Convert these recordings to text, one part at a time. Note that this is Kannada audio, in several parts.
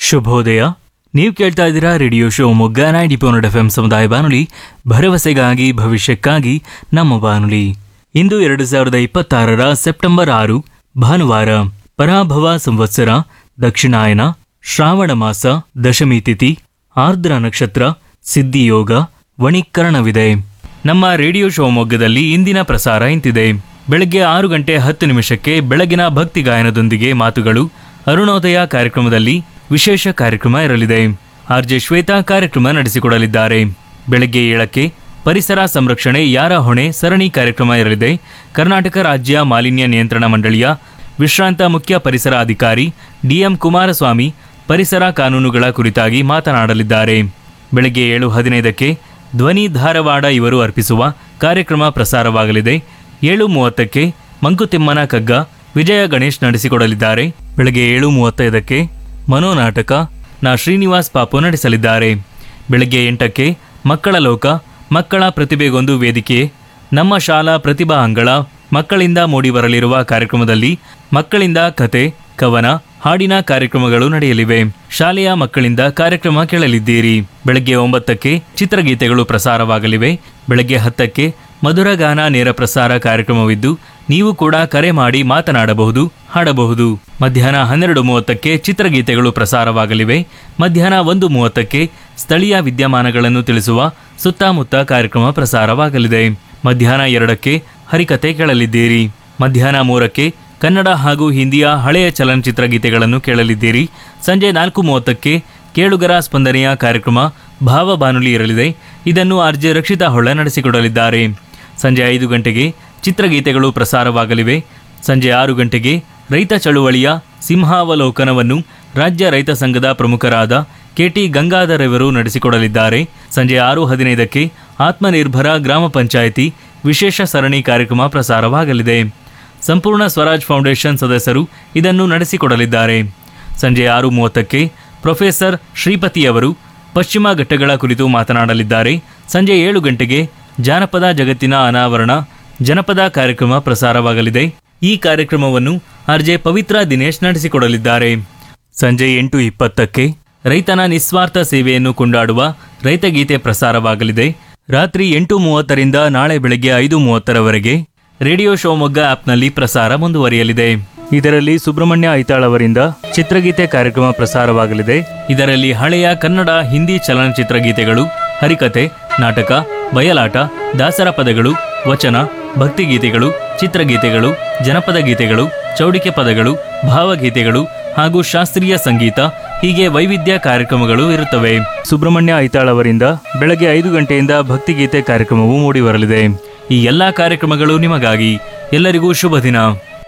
ಶುಭೋದಯ ನೀವು ಕೇಳ್ತಾ ಇದ್ದೀರಾ radio Shivamogga ninety point eight F M ಸಮುದಾಯ ಬಾನುಲಿ ಭರವಸೆಗಾಗಿ ಭವಿಷ್ಯಕ್ಕಾಗಿ ನಮ್ಮ ಬಾನುಲಿ ಇಂದು ಎರಡು ಸಾವಿರದ ಇಪ್ಪತ್ತಾರರ ಸೆಪ್ಟೆಂಬರ್ ಆರು ಭಾನುವಾರ ಪರಾಭವ ಸಂವತ್ಸರ ದಕ್ಷಿಣಾಯನ ಶ್ರಾವಣ ಮಾಸ ದಶಮಿ ತಿಥಿ ಆರ್ದ್ರ ನಕ್ಷತ್ರ ಸಿದ್ಧಿಯೋಗ ವಣಿಕರಣವಿದೆ ನಮ್ಮ ರೇಡಿಯೋ ಶಿವಮೊಗ್ಗದಲ್ಲಿ ಇಂದಿನ ಪ್ರಸಾರ ಇಂತಿದೆ ಬೆಳಗ್ಗೆ ಆರು ಗಂಟೆ ಹತ್ತು ನಿಮಿಷಕ್ಕೆ ಬೆಳಗಿನ ಭಕ್ತಿ ಗಾಯನದೊಂದಿಗೆ ಮಾತುಗಳು ಅರುಣೋದಯ ಕಾರ್ಯಕ್ರಮದಲ್ಲಿ ವಿಶೇಷ ಕಾರ್ಯಕ್ರಮ ಇರಲಿದೆ ಆರ್ಜೆ ಶ್ವೇತಾ ಕಾರ್ಯಕ್ರಮ ನಡೆಸಿಕೊಡಲಿದ್ದಾರೆ ಬೆಳಗ್ಗೆ ಏಳಕ್ಕೆ ಪರಿಸರ ಸಂರಕ್ಷಣೆ ಯಾರ ಹೊಣೆ ಸರಣಿ ಕಾರ್ಯಕ್ರಮ ಇರಲಿದೆ ಕರ್ನಾಟಕ ರಾಜ್ಯ ಮಾಲಿನ್ಯ ನಿಯಂತ್ರಣ ಮಂಡಳಿಯ ವಿಶ್ರಾಂತ ಮುಖ್ಯ ಪರಿಸರ ಅಧಿಕಾರಿ ಡಿಎಂ ಕುಮಾರಸ್ವಾಮಿ ಪರಿಸರ ಕಾನೂನುಗಳ ಕುರಿತಾಗಿ ಮಾತನಾಡಲಿದ್ದಾರೆ ಬೆಳಗ್ಗೆ ಏಳು ಹದಿನೈದಕ್ಕೆ ಧ್ವನಿ ಧಾರವಾಡ ಇವರು ಅರ್ಪಿಸುವ ಕಾರ್ಯಕ್ರಮ ಪ್ರಸಾರವಾಗಲಿದೆ ಏಳು ಮೂವತ್ತಕ್ಕೆ ಮಂಕುತಿಮ್ಮನ ಕಗ್ಗ ವಿಜಯ ಗಣೇಶ್ ನಡೆಸಿಕೊಡಲಿದ್ದಾರೆ ಬೆಳಗ್ಗೆ ಏಳು ಮೂವತ್ತೈದಕ್ಕೆ ಮನೋನಾಟಕ ನಾ ಶ್ರೀನಿವಾಸ್ ಪಾಪು ನಡೆಸಲಿದ್ದಾರೆ ಬೆಳಗ್ಗೆ ಎಂಟಕ್ಕೆ ಮಕ್ಕಳ ಲೋಕ ಮಕ್ಕಳ ಪ್ರತಿಭೆಗೊಂದು ವೇದಿಕೆ ನಮ್ಮ ಶಾಲಾ ಪ್ರತಿಭಾ ಅಂಗಳ ಮಕ್ಕಳಿಂದ ಮೂಡಿಬರಲಿರುವ ಕಾರ್ಯಕ್ರಮದಲ್ಲಿ ಮಕ್ಕಳಿಂದ ಕತೆ ಕವನ ಹಾಡಿನ ಕಾರ್ಯಕ್ರಮಗಳು ನಡೆಯಲಿವೆ ಶಾಲೆಯ ಮಕ್ಕಳಿಂದ ಕಾರ್ಯಕ್ರಮ ಕೇಳಲಿದ್ದೀರಿ ಬೆಳಗ್ಗೆ ಒಂಬತ್ತಕ್ಕೆ ಚಿತ್ರಗೀತೆಗಳು ಪ್ರಸಾರವಾಗಲಿವೆ ಬೆಳಗ್ಗೆ ಹತ್ತಕ್ಕೆ ಮಧುರಗಾನ ನೇರ ಪ್ರಸಾರ ಕಾರ್ಯಕ್ರಮವಿದ್ದು ನೀವು ಕೂಡ ಕರೆ ಮಾಡಿ ಮಾತನಾಡಬಹುದು ಹಾಡಬಹುದು ಮಧ್ಯಾಹ್ನ ಹನ್ನೆರಡು ಮೂವತ್ತಕ್ಕೆ ಚಿತ್ರಗೀತೆಗಳು ಪ್ರಸಾರವಾಗಲಿವೆ ಮಧ್ಯಾಹ್ನ ಒಂದು ಮೂವತ್ತಕ್ಕೆ ಸ್ಥಳೀಯ ವಿದ್ಯಮಾನಗಳನ್ನು ತಿಳಿಸುವ ಸುತ್ತಮುತ್ತ ಕಾರ್ಯಕ್ರಮ ಪ್ರಸಾರವಾಗಲಿದೆ ಮಧ್ಯಾಹ್ನ ಎರಡಕ್ಕೆ ಹರಿಕತೆ ಕೇಳಲಿದ್ದೀರಿ ಮಧ್ಯಾಹ್ನ ಮೂರಕ್ಕೆ ಕನ್ನಡ ಹಾಗೂ ಹಿಂದಿಯ ಹಳೆಯ ಚಲನಚಿತ್ರ ಗೀತೆಗಳನ್ನು ಕೇಳಲಿದ್ದೀರಿ ಸಂಜೆ ನಾಲ್ಕು ಮೂವತ್ತಕ್ಕೆ ಕೇಳುಗರ ಸ್ಪಂದನೆಯ ಕಾರ್ಯಕ್ರಮ ಭಾವ ಬಾನುಲಿ ಇರಲಿದೆ ಇದನ್ನು ಆರ್ಜೆ ರಕ್ಷಿತಾ ಹೊಳ್ಳ ನಡೆಸಿಕೊಡಲಿದ್ದಾರೆ ಸಂಜೆ ಐದು ಗಂಟೆಗೆ ಚಿತ್ರಗೀತೆಗಳು ಪ್ರಸಾರವಾಗಲಿವೆ ಸಂಜೆ ಆರು ಗಂಟೆಗೆ ರೈತ ಚಳುವಳಿಯ ಸಿಂಹಾವಲೋಕನವನ್ನು ರಾಜ್ಯ ರೈತ ಸಂಘದ ಪ್ರಮುಖರಾದ ಕೆಟಿ ಗಂಗಾಧರ್ ಇವರು ನಡೆಸಿಕೊಡಲಿದ್ದಾರೆ ಸಂಜೆ ಆರು ಹದಿನೈದಕ್ಕೆ ಆತ್ಮನಿರ್ಭರ ಗ್ರಾಮ ಪಂಚಾಯಿತಿ ವಿಶೇಷ ಸರಣಿ ಕಾರ್ಯಕ್ರಮ ಪ್ರಸಾರವಾಗಲಿದೆ ಸಂಪೂರ್ಣ ಸ್ವರಾಜ್ ಫೌಂಡೇಶನ್ ಸದಸ್ಯರು ಇದನ್ನು ನಡೆಸಿಕೊಡಲಿದ್ದಾರೆ ಸಂಜೆ ಆರು ಮೂವತ್ತಕ್ಕೆ ಪ್ರೊಫೆಸರ್ ಶ್ರೀಪತಿಯವರು ಪಶ್ಚಿಮ ಘಟ್ಟಗಳ ಕುರಿತು ಮಾತನಾಡಲಿದ್ದಾರೆ ಸಂಜೆ ಏಳು ಗಂಟೆಗೆ ಜಾನಪದ ಜಗತ್ತಿನ ಅನಾವರಣ ಜನಪದ ಕಾರ್ಯಕ್ರಮ ಪ್ರಸಾರವಾಗಲಿದೆ ಈ ಕಾರ್ಯಕ್ರಮವನ್ನು ಆರ್ಜೆ ಪವಿತ್ರ ದಿನೇಶ್ ನಡೆಸಿಕೊಡಲಿದ್ದಾರೆ ಸಂಜೆ ಎಂಟು ಇಪ್ಪತ್ತಕ್ಕೆ ರೈತನ ನಿಸ್ವಾರ್ಥ ಸೇವೆಯನ್ನು ಕೊಂಡಾಡುವ ರೈತಗೀತೆ ಪ್ರಸಾರವಾಗಲಿದೆ ರಾತ್ರಿ ಎಂಟು ಮೂವತ್ತರಿಂದ ನಾಳೆ ಬೆಳಗ್ಗೆ ಐದು ಮೂವತ್ತರವರೆಗೆ ರೇಡಿಯೋ ಶಿವಮೊಗ್ಗ ಆಪ್ನಲ್ಲಿ ಪ್ರಸಾರ ಮುಂದುವರಿಯಲಿದೆ ಇದರಲ್ಲಿ ಸುಬ್ರಹ್ಮಣ್ಯ ಐತಾಳ್ ಅವರಿಂದ ಚಿತ್ರಗೀತೆ ಕಾರ್ಯಕ್ರಮ ಪ್ರಸಾರವಾಗಲಿದೆ ಇದರಲ್ಲಿ ಹಳೆಯ ಕನ್ನಡ ಹಿಂದಿ ಚಲನಚಿತ್ರ ಗೀತೆಗಳು ಹರಿಕತೆ ನಾಟಕ ಬಯಲಾಟ ದಾಸರ ಪದಗಳು ವಚನ ಭಕ್ತಿಗೀತೆಗಳು ಚಿತ್ರಗೀತೆಗಳು ಜನಪದ ಗೀತೆಗಳು ಚೌಡಿಕೆ ಪದಗಳು ಭಾವಗೀತೆಗಳು ಹಾಗೂ ಶಾಸ್ತ್ರೀಯ ಸಂಗೀತ ಹೀಗೆ ವೈವಿಧ್ಯ ಕಾರ್ಯಕ್ರಮಗಳು ಇರುತ್ತವೆ ಸುಬ್ರಹ್ಮಣ್ಯ ಐತಾಳ್ ಅವರಿಂದ ಬೆಳಗ್ಗೆ ಐದು ಗಂಟೆಯಿಂದ ಭಕ್ತಿಗೀತೆ ಕಾರ್ಯಕ್ರಮವು ಮೂಡಿಬರಲಿದೆ ಈ ಎಲ್ಲಾ ಕಾರ್ಯಕ್ರಮಗಳು ನಿಮಗಾಗಿ ಎಲ್ಲರಿಗೂ ಶುಭ ದಿನ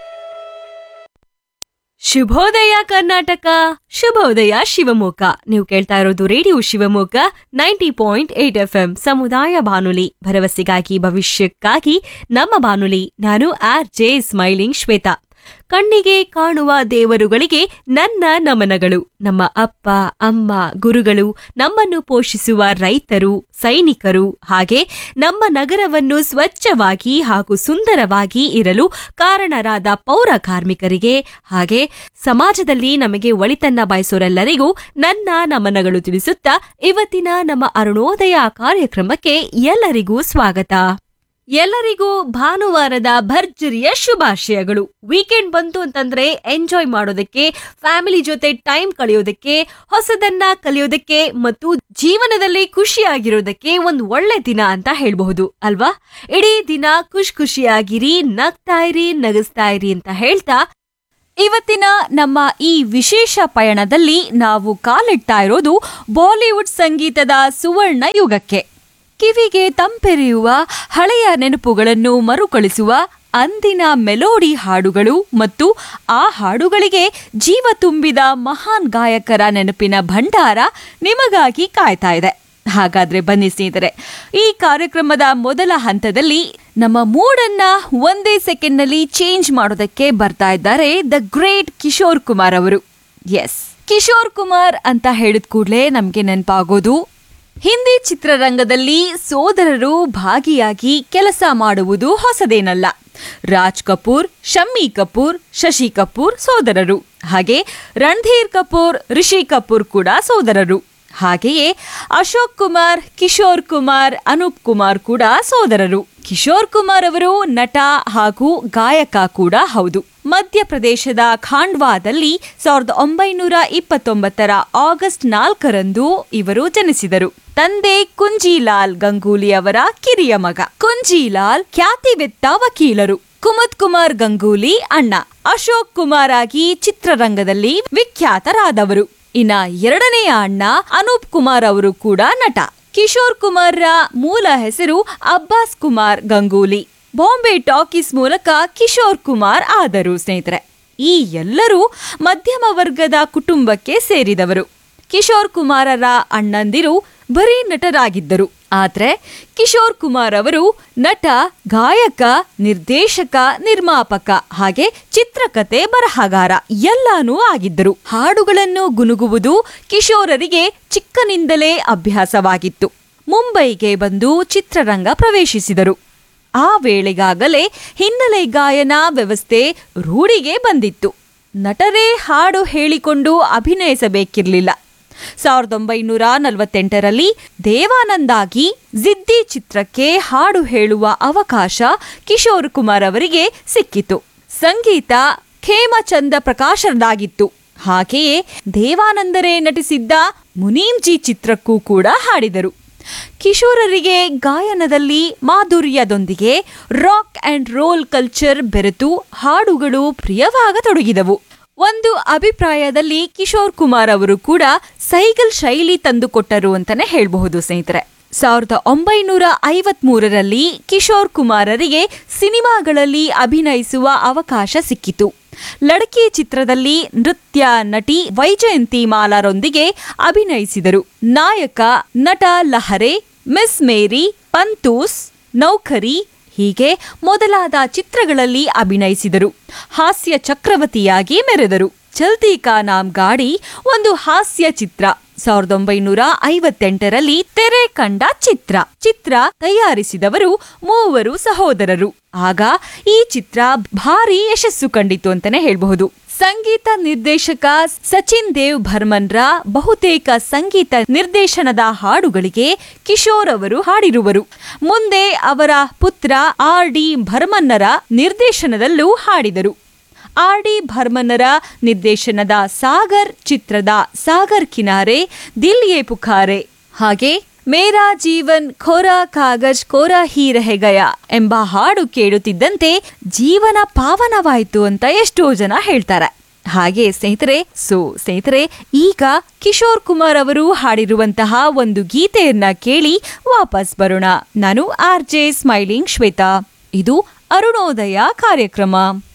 ಶುಭೋದಯ ಕರ್ನಾಟಕ ಶುಭೋದಯ ಶಿವಮೊಗ್ಗ ನೀವು ಕೇಳ್ತಾ ಇರೋದು radio Shivamogga ninety point eight F M ಸಮುದಾಯ ಬಾನುಲಿ ಭರವಸೆಗಾಗಿ ಭವಿಷ್ಯಕ್ಕಾಗಿ ನಮ್ಮ ಬಾನುಲಿ ನಾನು ಆರ್ ಜೆ ಸ್ಮೈಲಿಂಗ್ ಶ್ವೇತಾ ಕಣ್ಣಿಗೆ ಕಾಣುವ ದೇವರುಗಳಿಗೆ ನನ್ನ ನಮನಗಳು ನಮ್ಮ ಅಪ್ಪ ಅಮ್ಮ ಗುರುಗಳು ನಮ್ಮನ್ನು ಪೋಷಿಸುವ ರೈತರು ಸೈನಿಕರು ಹಾಗೆ ನಮ್ಮ ನಗರವನ್ನು ಸ್ವಚ್ಛವಾಗಿ ಹಾಗೂ ಸುಂದರವಾಗಿ ಇರಲು ಕಾರಣರಾದ ಪೌರ ಕಾರ್ಮಿಕರಿಗೆ ಹಾಗೆ ಸಮಾಜದಲ್ಲಿ ನಮಗೆ ಒಳಿತನ್ನ ಬಯಸೋರೆಲ್ಲರಿಗೂ ನನ್ನ ನಮನಗಳು ತಿಳಿಸುತ್ತಾ ಇವತ್ತಿನ ನಮ್ಮ ಅರುಣೋದಯ ಕಾರ್ಯಕ್ರಮಕ್ಕೆ ಎಲ್ಲರಿಗೂ ಸ್ವಾಗತ ಎಲ್ಲರಿಗೂ ಭಾನುವಾರದ ಭರ್ಜರಿಯ ಶುಭಾಶಯಗಳು ವೀಕೆಂಡ್ ಬಂತು ಅಂತಂದ್ರೆ ಎಂಜಾಯ್ ಮಾಡೋದಕ್ಕೆ ಫ್ಯಾಮಿಲಿ ಜೊತೆ ಟೈಮ್ ಕಳೆಯೋದಕ್ಕೆ ಹೊಸದನ್ನ ಕಲಿಯೋದಕ್ಕೆ ಮತ್ತು ಜೀವನದಲ್ಲಿ ಖುಷಿಯಾಗಿರೋದಕ್ಕೆ ಒಂದು ಒಳ್ಳೆ ದಿನ ಅಂತ ಹೇಳ್ಬಹುದು ಅಲ್ವಾ ಇಡೀ ದಿನ ಖುಷ್ ಖುಷಿಯಾಗಿರಿ ನಗ್ತಾ ಇರಿ ನಗಿಸ್ತಾ ಇರಿ ಅಂತ ಹೇಳ್ತಾ ಇವತ್ತಿನ ನಮ್ಮ ಈ ವಿಶೇಷ ಪಯಣದಲ್ಲಿ ನಾವು ಕಾಲಿಡ್ತಾ ಇರೋದು ಬಾಲಿವುಡ್ ಸಂಗೀತದ ಸುವರ್ಣ ಯುಗಕ್ಕೆ ಕಿವಿಗೆ ತಂಪೆರೆಯುವ ಹಳೆಯ ನೆನಪುಗಳನ್ನು ಮರುಕಳಿಸುವ ಅಂದಿನ ಮೆಲೋಡಿ ಹಾಡುಗಳು ಮತ್ತು ಆ ಹಾಡುಗಳಿಗೆ ಜೀವ ತುಂಬಿದ ಮಹಾನ್ ಗಾಯಕರ ನೆನಪಿನ ಭಂಡಾರ ನಿಮಗಾಗಿ ಕಾಯ್ತಾ ಇದೆ ಹಾಗಾದ್ರೆ ಬನ್ನಿ ಸ್ನೇಹಿತರೆ ಈ ಕಾರ್ಯಕ್ರಮದ ಮೊದಲ ಹಂತದಲ್ಲಿ ನಮ್ಮ ಮೂಡನ್ನ ಒಂದೇ ಸೆಕೆಂಡ್ನಲ್ಲಿ ಚೇಂಜ್ ಮಾಡೋದಕ್ಕೆ ಬರ್ತಾ ಇದ್ದಾರೆ ದ ಗ್ರೇಟ್ ಕಿಶೋರ್ ಕುಮಾರ್ ಅವರು ಎಸ್ ಕಿಶೋರ್ ಕುಮಾರ್ ಅಂತ ಹೇಳಿದ ಕೂಡಲೇ ನಮಗೆ ನೆನಪಾಗೋದು ಹಿಂದಿ ಚಿತ್ರರಂಗದಲ್ಲಿ ಸೋದರರು ಭಾಗಿಯಾಗಿ ಕೆಲಸ ಮಾಡುವುದು ಹೊಸದೇನಲ್ಲ ರಾಜ್ ಕಪೂರ್ ಶಮ್ಮಿ ಕಪೂರ್ ಶಶಿ ಕಪೂರ್ ಸೋದರರು ಹಾಗೆ ರಣಧೀರ್ ಕಪೂರ್ ರಿಷಿ ಕಪೂರ್ ಕೂಡ ಸೋದರರು ಹಾಗೆಯೇ ಅಶೋಕ್ ಕುಮಾರ್ ಕಿಶೋರ್ ಕುಮಾರ್ ಅನೂಪ್ ಕುಮಾರ್ ಕೂಡ ಸೋದರರು ಕಿಶೋರ್ ಕುಮಾರ್ ಅವರು ನಟ ಹಾಗೂ ಗಾಯಕ ಕೂಡ ಹೌದು ಮಧ್ಯಪ್ರದೇಶದ ಖಾಂಡ್ವಾದಲ್ಲಿ ಸಾವಿರದ ಒಂಬೈನೂರ ಇಪ್ಪತ್ತೊಂಬತ್ತರ ಆಗಸ್ಟ್ ನಾಲ್ಕರಂದು ಇವರು ಜನಿಸಿದರು ತಂದೆ ಕುಂಜಿಲಾಲ್ ಗಂಗೂಲಿ ಅವರ ಕಿರಿಯ ಮಗ ಕುಂಜಿಲಾಲ್ ಖ್ಯಾತಿವೆತ್ತ ವಕೀಲರು ಕುಮುದ್ ಕುಮಾರ್ ಗಂಗೂಲಿ ಅಣ್ಣ ಅಶೋಕ್ ಕುಮಾರ್ ಆಗಿ ಚಿತ್ರರಂಗದಲ್ಲಿ ವಿಖ್ಯಾತರಾದವರು ಇನ್ನ ಎರಡನೆಯ ಅಣ್ಣ ಅನೂಪ್ ಕುಮಾರ್ ಅವರು ಕೂಡ ನಟ ಕಿಶೋರ್ ಕುಮಾರ್ರ ಮೂಲ ಹೆಸರು ಅಬ್ಬಾಸ್ ಕುಮಾರ್ ಗಂಗೂಲಿ ಬಾಂಬೆ ಟಾಕೀಸ್ ಮೂಲಕ ಕಿಶೋರ್ ಕುಮಾರ್ ಆದರು ಸ್ನೇಹಿತರೆ ಈ ಎಲ್ಲರೂ ಮಧ್ಯಮ ವರ್ಗದ ಕುಟುಂಬಕ್ಕೆ ಸೇರಿದವರು ಕಿಶೋರ್ ಕುಮಾರರ ಅಣ್ಣಂದಿರು ಬರೀ ನಟರಾಗಿದ್ದರು ಆದ್ರೆ ಕಿಶೋರ್ ಕುಮಾರ್ ಅವರು ನಟ ಗಾಯಕ ನಿರ್ದೇಶಕ ನಿರ್ಮಾಪಕ ಹಾಗೆ ಚಿತ್ರಕಥೆ ಬರಹಗಾರ ಎಲ್ಲಾನೂ ಆಗಿದ್ದರು ಹಾಡುಗಳನ್ನು ಗುನುಗುವುದು ಕಿಶೋರರಿಗೆ ಚಿಕ್ಕನಿಂದಲೇ ಅಭ್ಯಾಸವಾಗಿತ್ತು ಮುಂಬೈಗೆ ಬಂದು ಚಿತ್ರರಂಗ ಪ್ರವೇಶಿಸಿದರು ಆ ವೇಳೆಗಾಗಲೇ ಹಿನ್ನೆಲೆ ಗಾಯನ ವ್ಯವಸ್ಥೆ ರೂಢಿಗೆ ಬಂದಿತ್ತು ನಟರೇ ಹಾಡು ಹೇಳಿಕೊಂಡು ಅಭಿನಯಿಸಬೇಕಿರಲಿಲ್ಲ ಸಾವಿರದ ಒಂಬೈನೂರ ನಲವತ್ತೆಂಟರಲ್ಲಿ ದೇವಾನಂದಾಗಿ ಜಿದ್ದಿ ಚಿತ್ರಕ್ಕೆ ಹಾಡು ಹೇಳುವ ಅವಕಾಶ ಕಿಶೋರ್ ಕುಮಾರ್ ಅವರಿಗೆ ಸಿಕ್ಕಿತು ಸಂಗೀತ ಖೇಮಚಂದ ಪ್ರಕಾಶರದಾಗಿತ್ತು ಹಾಗೆಯೇ ದೇವಾನಂದರೇ ನಟಿಸಿದ್ದ ಮುನೀಮ್ಜಿ ಚಿತ್ರಕ್ಕೂ ಕೂಡ ಹಾಡಿದರು ಕಿಶೋರರಿಗೆ ಗಾಯನದಲ್ಲಿ ಮಾಧುರ್ಯದೊಂದಿಗೆ ರಾಕ್ ಅಂಡ್ ರೋಲ್ ಕಲ್ಚರ್ ಬೆರೆತು ಹಾಡುಗಳು ಪ್ರಿಯವಾಗತೊಡಗಿದವು ಒಂದು ಅಭಿಪ್ರಾಯದಲ್ಲಿ ಕಿಶೋರ್ ಕುಮಾರ್ ಅವರು ಕೂಡ ಸೈಕಲ್ ಶೈಲಿ ತಂದುಕೊಟ್ಟರು ಅಂತಾನೆ ಹೇಳಬಹುದು ಸ್ನೇಹಿತರೆ ಸಾವಿರದ ಒಂಬೈನೂರ ಐವತ್ ಮೂರರಲ್ಲಿ ಕಿಶೋರ್ ಕುಮಾರರಿಗೆ ಸಿನಿಮಾಗಳಲ್ಲಿ ಅಭಿನಯಿಸುವ ಅವಕಾಶ ಸಿಕ್ಕಿತು ಲಡಕಿ ಚಿತ್ರದಲ್ಲಿ ನೃತ್ಯ ನಟಿ ವೈಜಯಂತಿ ಮಾಲಾರೊಂದಿಗೆ ಅಭಿನಯಿಸಿದರು ನಾಯಕ ನಟ ಲಹರೆ ಮಿಸ್ ಮೇರಿ ಪಂತೂಸ್ ನೌಕರಿ ಹೀಗೆ ಮೊದಲಾದ ಚಿತ್ರಗಳಲ್ಲಿ ಅಭಿನಯಿಸಿದರು ಹಾಸ್ಯ ಚಕ್ರವರ್ತಿಯಾಗಿ ಮೆರೆದರು ಚಲ್ತಿ ಕಾ ನಾಮ್ ಗಾಡಿ ಒಂದು ಹಾಸ್ಯ ಚಿತ್ರ ಸಾವಿರದ ಒಂಬೈನೂರ ಐವತ್ತೆಂಟರಲ್ಲಿ ತೆರೆ ಕಂಡ ಚಿತ್ರ ಚಿತ್ರ ತಯಾರಿಸಿದವರು ಮೂವರು ಸಹೋದರರು ಆಗ ಈ ಚಿತ್ರ ಭಾರಿ ಯಶಸ್ಸು ಕಂಡಿತು ಅಂತಾನೆ ಹೇಳಬಹುದು ಸಂಗೀತ ನಿರ್ದೇಶಕ ಸಚಿನ್ ದೇವ್ ಭರ್ಮನ್ರ ಬಹುತೇಕ ಸಂಗೀತ ನಿರ್ದೇಶನದ ಹಾಡುಗಳಿಗೆ ಕಿಶೋರ್ ಅವರು ಹಾಡಿರುವರು ಮುಂದೆ ಅವರ ಪುತ್ರ ಆರ್ ಡಿ ಭರ್ಮನ್ನರ ನಿರ್ದೇಶನದಲ್ಲೂ ಹಾಡಿದರು ಆರ್ ಡಿ ಭರ್ಮನ್ನರ ನಿರ್ದೇಶನದ ಸಾಗರ್ ಚಿತ್ರದ ಸಾಗರ್ ಕಿನಾರೆ ದಿಲ್ಯೆ ಪುಖಾರೆ ಹಾಗೆ ಮೇರಾ ಜೀವನ್ ಖೋರಾ ಕಾಗಜ್ ಕೋರಾ ಹೀ ರಹೆಗಯ ಎಂಬ ಹಾಡು ಕೇಳುತ್ತಿದ್ದಂತೆ ಜೀವನ ಪಾವನವಾಯಿತು ಅಂತ ಎಷ್ಟೋ ಜನ ಹೇಳ್ತಾರೆ ಹಾಗೆ ಸ್ನೇಹಿತರೆ ಸೊ ಸ್ನೇಹಿತರೆ ಈಗ ಕಿಶೋರ್ ಕುಮಾರ್ ಅವರು ಹಾಡಿರುವಂತಹ ಒಂದು ಗೀತೆಯನ್ನ ಕೇಳಿ ವಾಪಸ್ ಬರೋಣ ನಾನು ಆರ್ ಜೆ ಸ್ಮೈಲಿಂಗ್ ಶ್ವೇತಾ ಇದು ಅರುಣೋದಯ ಕಾರ್ಯಕ್ರಮ